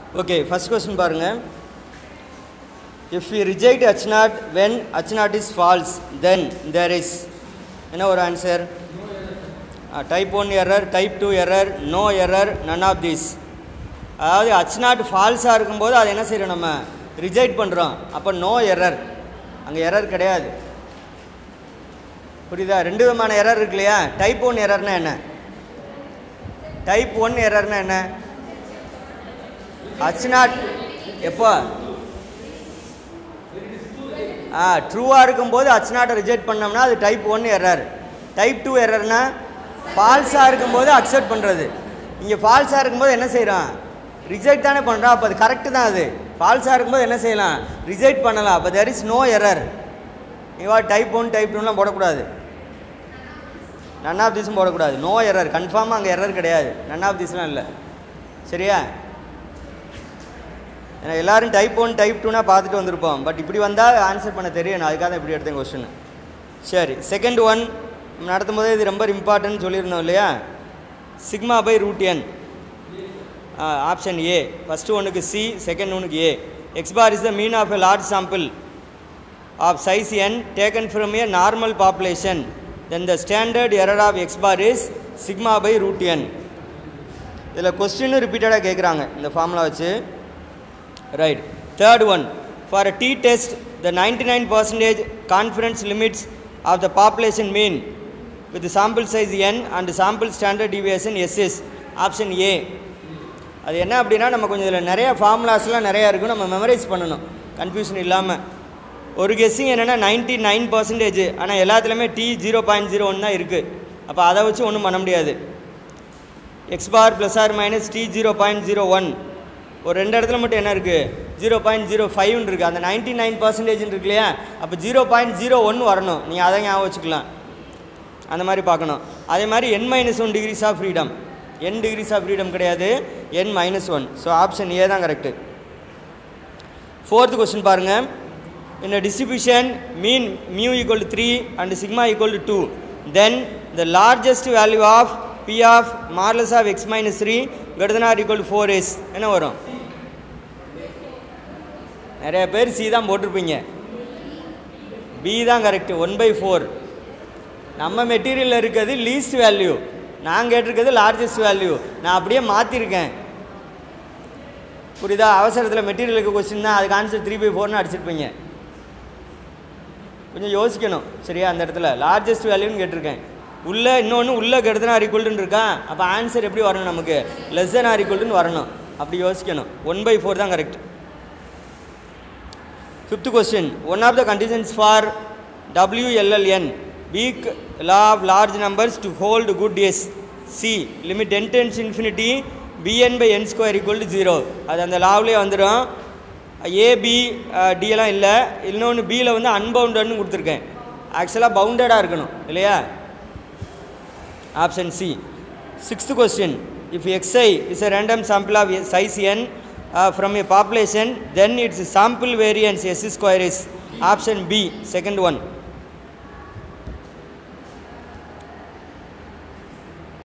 okay first question பாருங்கள் if you reject h not when h not is false then there is என்ன ஒரு answer type one error type two error no error none of this அதாவது h not ஃபால்ஸாக இருக்கும்போது அதை என்ன செய்கிறோம் நம்ம ரிஜெக்ட் பண்ணுறோம் அப்போ நோ எரர் அங்கே எரர் கிடையாது புரியுதா ரெண்டு விதமான எரர் இருக்கு இல்லையா டைப் ஒன் எரர்னா என்ன டைப் ஒன் எரர்னா என்ன h நாட் எப்போ ஆ ட்ரூவாக இருக்கும்போது h நாட்டை ரிஜெக்ட் பண்ணோம்னா அது type one error type two எரர்னா ஃபால்ஸாக இருக்கும்போது அக்செப்ட் பண்ணுறது இங்கே ஃபால்ஸாக இருக்கும்போது என்ன செய்கிறோம் ரிஜெக்ட் தானே பண்ணுறோம் அப்போ அது கரெக்டு தான் அது ஃபால்ஸாக இருக்கும்போது என்ன செய்யலாம் ரிஜெக்ட் பண்ணலாம் அப்போ தெர் இஸ் நோ எரர் இவா டைப் ஒன் டைப் டூலாம் போடக்கூடாது நன் ஆஃப் திஸும் போடக்கூடாது நோ எரர் கன்ஃபார்மாக அங்கே எரர் கிடையாது நன் ஆஃப் திஸ்லாம் இல்லை சரியா ஏன்னா எல்லாரும் டைப் ஒன் டைப் டூனா பார்த்துட்டு வந்திருப்போம் பட் இப்படி வந்தால் ஆன்சர் பண்ண தெரியும் நான் அதுக்காக தான் இப்படி எடுத்தேன் கொஸ்டின் சரி செகண்ட் ஒன் நடத்தும் போதே இது ரொம்ப இம்பார்ட்டன்ட் சொல்லியிருந்தோம் இல்லையா sigma by root n option A first ஒன்றுக்கு சி செகண்ட் ஒன்றுக்கு A X bar is the mean of a large sample of size n taken from a normal population then the standard error of X bar is sigma by root n இதில் கொஸ்டினும் ரிப்பீட்டடாக கேட்குறாங்க இந்த formula வச்சு right third one for a t test the ninety nine percentage confidence limits of the population mean with sample size n and sample standard deviation SS option A அது என்ன அப்படின்னா நம்ம கொஞ்சம் இதில் நிறைய ஃபார்முலாஸ்லாம் நிறையா இருக்கும் நம்ம மெமரைஸ் பண்ணணும் கன்ஃபியூஷன் இல்லாமல் ஒரு கெஸ்ஸிங் என்னென்னா நைன்ட்டி நைன் பர்சன்டேஜ் ஆனால் எல்லாத்துலேயுமே t zero point zero one தான் இருக்குது அப்போ அதை வச்சு ஒன்றும் பண்ண முடியாது X bar plus or minus t zero point zero one ஒரு ரெண்டு இடத்துல மட்டும் என்ன இருக்குது ஜீரோ பாயிண்ட் ஜீரோ ஃபைவ்னு இருக்குது அந்த நைன்ட்டி நைன் பர்சன்டேஜ் இருக்கு இல்லையா அப்போ ஜீரோ பாயிண்ட் ஜீரோ ஒன் வரணும் நீங்கள் அதை ஞாபகம் வச்சுக்கலாம் அந்த மாதிரி பார்க்கணும் அதே மாதிரி n minus one degrees of freedom n degrees of freedom கிடையாது n minus one so option A தான் கரெக்டு ஃபோர்த் கொஸ்டின் பாருங்கள் in a distribution mean mu equal to 3 and sigma equal to 2 then the largest value of p of modulus of x minus 3 greater than or equal to 4 is என்ன வரும் நிறைய பேர் C தான் போட்டிருப்பீங்க B தான் correct one by four நம்ம மெட்டீரியலில் இருக்கிறது லீஸ்ட் வேல்யூ நான் கேட்டிருக்கிறது லார்ஜஸ்ட் வேல்யூ நான் அப்படியே மாற்றிருக்கேன் புரியுதா அவசரத்தில் மெட்டீரியலுக்கு கொஸ்டின் தான் அதுக்கு ஆன்சர் த்ரீ பை ஃபோர்னு அடிச்சிருப்பீங்க கொஞ்சம் யோசிக்கணும் சரியா அந்த இடத்துல லார்ஜஸ்ட் வேல்யூன்னு கேட்டிருக்கேன் உள்ளே இன்னொன்று உள்ளே கெடுத்தனா ஈக்குவல்டுன்னு இருக்கான் அப்போ ஆன்சர் எப்படி வரணும் நமக்கு லெஸ் தென் ஆர் ஈக்குவல்டுன்னு வரணும் அப்படி யோசிக்கணும் ஒன் பை ஃபோர் தான் correct fifth question one of the conditions for WLLN weak law of large numbers to hold good is C limit n tends infinity BN by n square equal to zero அது அந்த லாவ்லேயே வந்துடும் AB டிஎல்லாம் இல்லை இன்னொன்று பியில் வந்து அன்பவுண்டட்னு கொடுத்துருக்கேன் ஆக்சுவலாக பவுண்டடாக இருக்கணும் இல்லையா option C sixth question if XI is a random sample of size n uh, from a population then its sample variance s square is option b second one